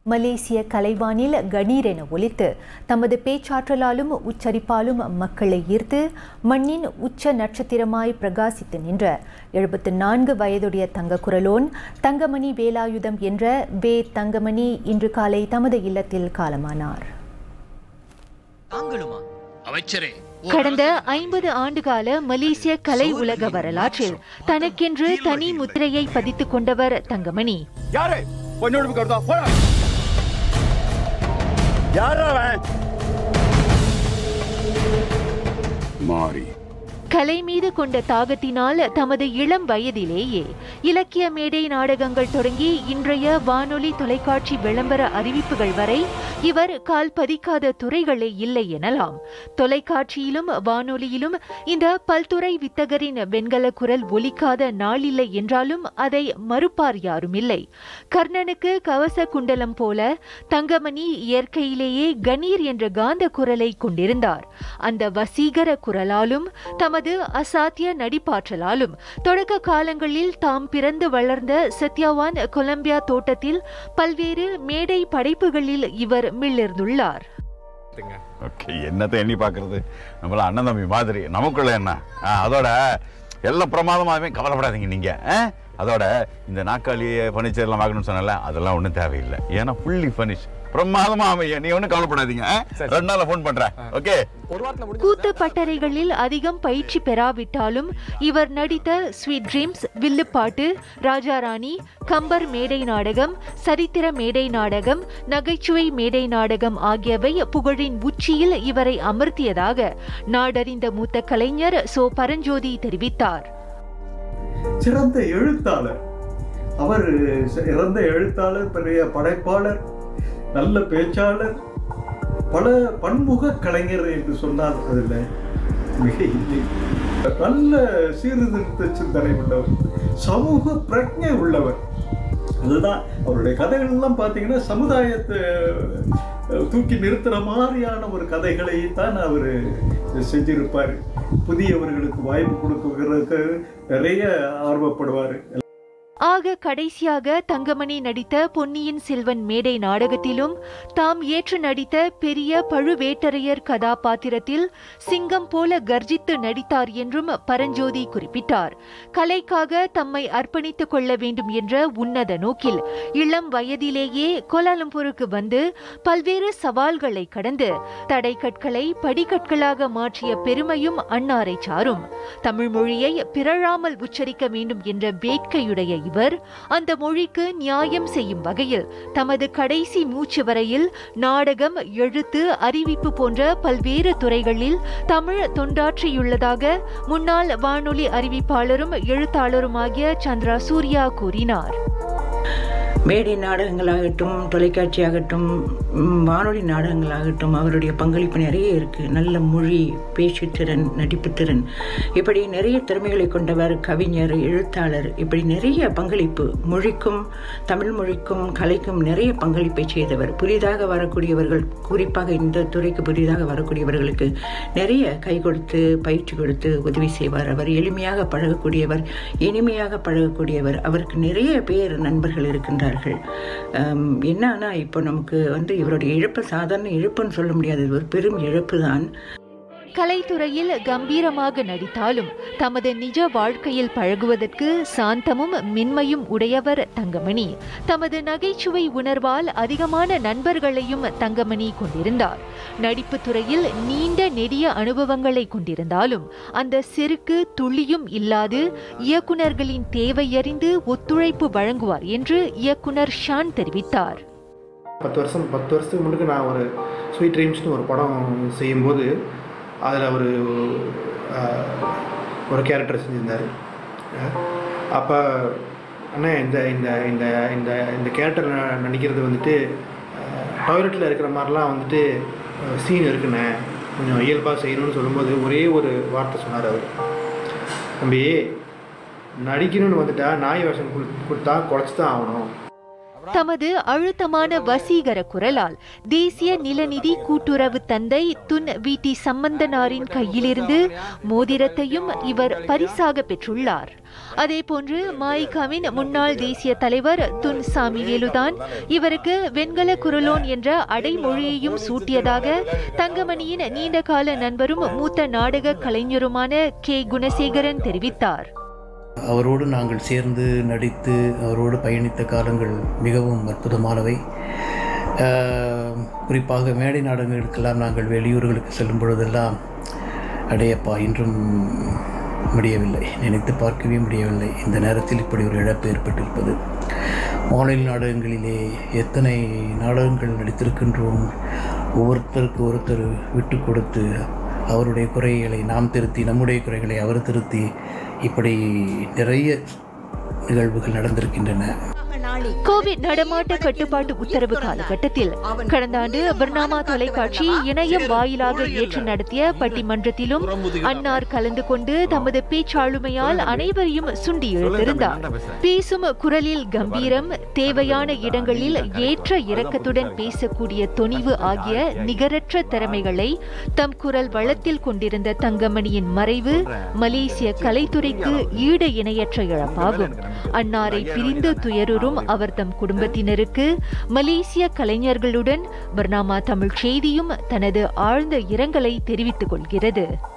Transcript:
மலேசிய கலைவானில் கணீர் என ஒலித்து தமது பேச்சாற்றலாலும் உச்சரிப்பாலும் மக்களை ஈர்த்து மண்ணின் உச்ச நட்சத்திரமாய் பிரகாசித்து நின்ற எழுபத்து நான்கு வயதுடைய தங்க குரலோன் தங்கமணி வேலாயுதம் என்ற வே தங்கமணி இன்று காலை தமது இல்லத்தில் காலமானார் தாங்களுமா அமைச்சரே கடந்த ஐம்பது ஆண்டுகால மலேசிய கலை உலக வரலாற்றில் தனக்கென்று தனி முத்திரையை பதித்துக் கொண்டவர் தங்கமணி யாரு பொண்ணோடு கருதா போடா யாரா அவன் மாறி கலை மீது கொண்ட தாகத்தினால் தமது இளம் வயதிலேயே இலக்கிய மேடை நாடகங்கள் தொடங்கி இன்றைய வானொலி தொலைக்காட்சி விளம்பர அறிவிப்புகள் வரை இவர் கால் பதிக்காத துறைகளே இல்லை எனலாம் தொலைக்காட்சியிலும் வானொலியிலும் இந்த பல்துறை வித்தகரின் வெண்கல குரல் ஒலிக்காத நாளில்லை என்றாலும் அதை மறுப்பார் யாரும் இல்லை கர்ணனுக்கு கவச குண்டலம் போல தங்கமணி இயற்கையிலேயே கணீர் என்ற காந்த குரலை கொண்டிருந்தார் அந்த வசீகர குரலாலும் தமது அசாத்திய நடிப்பாற்றலாலும் தொடக்க காலங்களில் தாம் பிறந்து வளர்ந்த சத்யாவான் கொலம்பியா தோட்டத்தில் பல்வேறு மேடை படைப்புகளில் இவர் மிளிர்ந்துள்ளார் ஓகே என்னத்தை எண்ணி பார்க்கறது நம்மள அண்ணன் தம்பி மாதிரி நமக்குள்ள என்ன ஆ, அதோட எல்லாம் பிரமாதமாகவே கவலைப்படாதீங்க நீங்க ஆ? அதோட இந்த நாற்காலி ஃபர்னிச்சர் எல்லாம் வாங்கணும்னு சொன்னல அதெல்லாம் ஒன்றும் தேவையில்லை ஏன்னா ஃபுல்லி ஃபர்னிஷ் பிரமாதமா அமைய நீ ஒன்றும் கவலைப்படாதீங்க ஆ? ரெண்டு நாள்ல ஃபோன் பண்றேன் ஓகே கூத்து பட்டறைகளில் அதிகம் பயிற்சி பெறாவிட்டாலும் இவர் நடித்த ஸ்வீட் ட்ரீம்ஸ் வில்லுப்பாட்டு ராஜாராணி கம்பர் மேடை நாடகம் சரித்திர மேடை நாடகம் நகைச்சுவை மேடை நாடகம் ஆகியவை புகழின் உச்சியில் இவரை அமர்த்தியதாக நாடறிந்த மூத்த கலைஞர் சோ பரஞ்சோதி தெரிவித்தார் சிறந்த எழுத்தாளர் அவர் சிறந்த எழுத்தாளர் பெரிய படைப்பாளர் நல்ல பேச்சாளர் பல பன்முக கலைஞர் என்று சொன்னால் அதில் மிக இல்லை நல்ல சீர்திருத்த சிந்தனை உள்ளவர் சமூக பிரஜை உள்ளவர் அதுதான் அவருடைய கதைகள் எல்லாம் பார்த்தீங்கன்னா சமுதாயத்தை அஹ், தூக்கி நிறுத்துற மாதிரியான ஒரு கதைகளை தான் அவர் செஞ்சிருப்பார் புதியவர்களுக்கு வாய்ப்பு கொடுக்கிறதுக்கு நிறைய ஆர்வப்படுவார் ஆக கடைசியாக தங்கமணி நடித்த பொன்னியின் செல்வன் மேடை நாடகத்திலும் தாம் ஏற்று நடித்த பெரிய பழுவேட்டரையர் கதாபாத்திரத்தில் சிங்கம் போல கர்ஜித்து நடித்தார் என்றும் பரஞ்சோதி குறிப்பிட்டார் கலைக்காக தம்மை அர்ப்பணித்துக் கொள்ள வேண்டும் என்ற உன்னத நோக்கில் இளம் வயதிலேயே கோலாலம்பூருக்கு வந்து பல்வேறு சவால்களை கடந்து தடை கற்களை படிக்கற்களாக மாற்றிய பெருமையும் அன்னாரை சாரும் தமிழ் மொழியை பிறழாமல் உச்சரிக்க வேண்டும் என்ற வேட்கையுடைய இவர் அந்த மொழிக்கு நியாயம் செய்யும் வகையில் தமது கடைசி மூச்சு வரையில் நாடகம் எழுத்து அறிவிப்பு போன்ற பல்வேறு துறைகளில் தமிழ் தொண்டாற்றியுள்ளதாக முன்னாள் வானொலி அறிவிப்பாளரும் எழுத்தாளருமாகிய சந்திரா சூர்யா கூறினார் மேடை நாடகங்களாகட்டும் தொலைக்காட்சியாகட்டும் ம், வானொலி நாடகங்களாகட்டும் அவருடைய பங்களிப்பு நிறைய இருக்குது நல்ல மொழி பேச்சுத்திறன் நடிப்புத்திறன் இப்படி நிறைய திறமைகளை கொண்டவர் கவிஞர் எழுத்தாளர் இப்படி நிறைய பங்களிப்பு மொழிக்கும் தமிழ் மொழிக்கும் கலைக்கும் நிறைய பங்களிப்பை செய்தவர் புதிதாக வரக்கூடியவர்கள் குறிப்பாக இந்த துறைக்கு புதிதாக வரக்கூடியவர்களுக்கு நிறைய கை கொடுத்து பயிற்சி கொடுத்து உதவி செய்வார் அவர் எளிமையாக பழகக்கூடியவர் இனிமையாக பழகக்கூடியவர் அவருக்கு நிறைய பேர் நண்பர்கள் இருக்கின்றார்கள் ஆம், என்னன்னா இப்போ நமக்கு வந்து இவருடைய இழப்பு சாதாரண இழப்புன்னு சொல்ல முடியாது இது ஒரு பெரும் இழப்பு தான் கலைத்துறையில் கம்பீரமாக நடித்தாலும் தமது நிஜ வாழ்க்கையில் பழகுவதற்கு சாந்தமும் மென்மையும் உடையவர் தங்கமணி தமது நகைச்சுவை உணர்வால் அதிகமான நண்பர்களையும் தங்கமணி கொண்டிருந்தார் நடிப்புத் துறையில் நீண்ட நெடிய அனுபவங்களை கொண்டிருந்தாலும் அந்த செருக்கு துளியும் இல்லாது இயக்குனர்களின் தேவையறிந்து ஒத்துழைப்பு வழங்குவார் என்று இயக்குனர் ஷான் தெரிவித்தார் பத்து வருஷம் பத்து வருஷத்துக்கு முன்னுக்கு நான் ஒரு ஸ்வீட் ட்ரீம்ஸ்னு ஒரு படம் செய்யும்போது அதில் ஒரு ஆஹ், ஒரு கேரக்டர் செஞ்சுருந்தார் அப்போ அண்ணா இந்த இந்த இந்த இந்த இந்த கேரக்டர் நடிக்கிறது வந்துட்டு டாய்லெட்டில் இருக்கிற மாதிரிலாம் வந்துட்டு சீன் இருக்குண்ணே கொஞ்சம் இயல்பாக செய்யணும்னு சொல்லும்போது ஒரே ஒரு வார்த்தை சொன்னார் அவர் தம்பி நடிக்கணும்னு வந்துட்டா நாய் வேஷம் கொடு- கொடுத்தா குறைச்சி தான் ஆகணும் தமது அழுத்தமான வசீகர குரலால் தேசிய நிலநிதி கூட்டுறவு தந்தை துன் வி டி சம்பந்தனாரின் கையிலிருந்து மோதிரத்தையும் இவர் பரிசாக பெற்றுள்ளார் அதேபோன்று மாயிகாவின் முன்னாள் தேசிய தலைவர் துன் சாமிவேலுதான் இவருக்கு வெண்கல குரலோன் என்ற அடைமொழியையும் சூட்டியதாக தங்கமணியின் நீண்டகால நண்பரும் மூத்த நாடக கலைஞருமான கே குணசேகரன் தெரிவித்தார் அவரோடு நாங்கள் சேர்ந்து நடித்து அவரோடு பயணித்த காலங்கள் மிகவும் அற்புதமானவை ஆஹ், குறிப்பாக மேடை நாடகங்களுக்கெல்லாம் நாங்கள் வெளியூர்களுக்கு செல்லும் பொழுதெல்லாம் அடையப்பா இன்றும் முடியவில்லை நினைத்து பார்க்கவே முடியவில்லை இந்த நேரத்தில் இப்படி ஒரு இழப்பு ஏற்பட்டிருப்பது மாநில நாடகங்களிலே எத்தனை நாடகங்கள் நடித்திருக்கின்றோம் ஒவ்வொருத்தருக்கு ஒருத்தர் விட்டு கொடுத்து அவருடைய குறைகளை நாம் திருத்தி நம்முடைய குறைகளை அவர் திருத்தி இப்படி நிறைய நிகழ்வுகள் நடந்திருக்கின்றன கோவிட் நடமாட்ட கட்டுப்பாட்டு உத்தரவு காலகட்டத்தில் கடந்த ஆண்டு பர்னாமா தொலைக்காட்சி இணையம் வாயிலாக ஏற்று நடத்திய பட்டிமன்றத்திலும் அன்னார் கலந்து கொண்டு தமது பேச்சாளுமையால் அனைவரையும் சுண்டி எழுந்திருந்தார் பேசும் குரலில் கம்பீரம் தேவையான இடங்களில் ஏற்ற இறக்கத்துடன் பேசக்கூடிய துணிவு ஆகிய நிகரற்ற திறமைகளை தம் குரல் வளத்தில் கொண்டிருந்த தங்கமணியின் மறைவு மலேசிய கலைத்துறைக்கு ஈடு இணையற்ற இழப்பாகும் அன்னாரை பிரிந்து துயருறும் அவர் தம் குடும்பத்தினருக்கு மலேசிய கலைஞர்களுடன் பர்னாமா தமிழ் செய்தியும் தனது ஆழ்ந்த இரங்கலை தெரிவித்துக் கொள்கிறது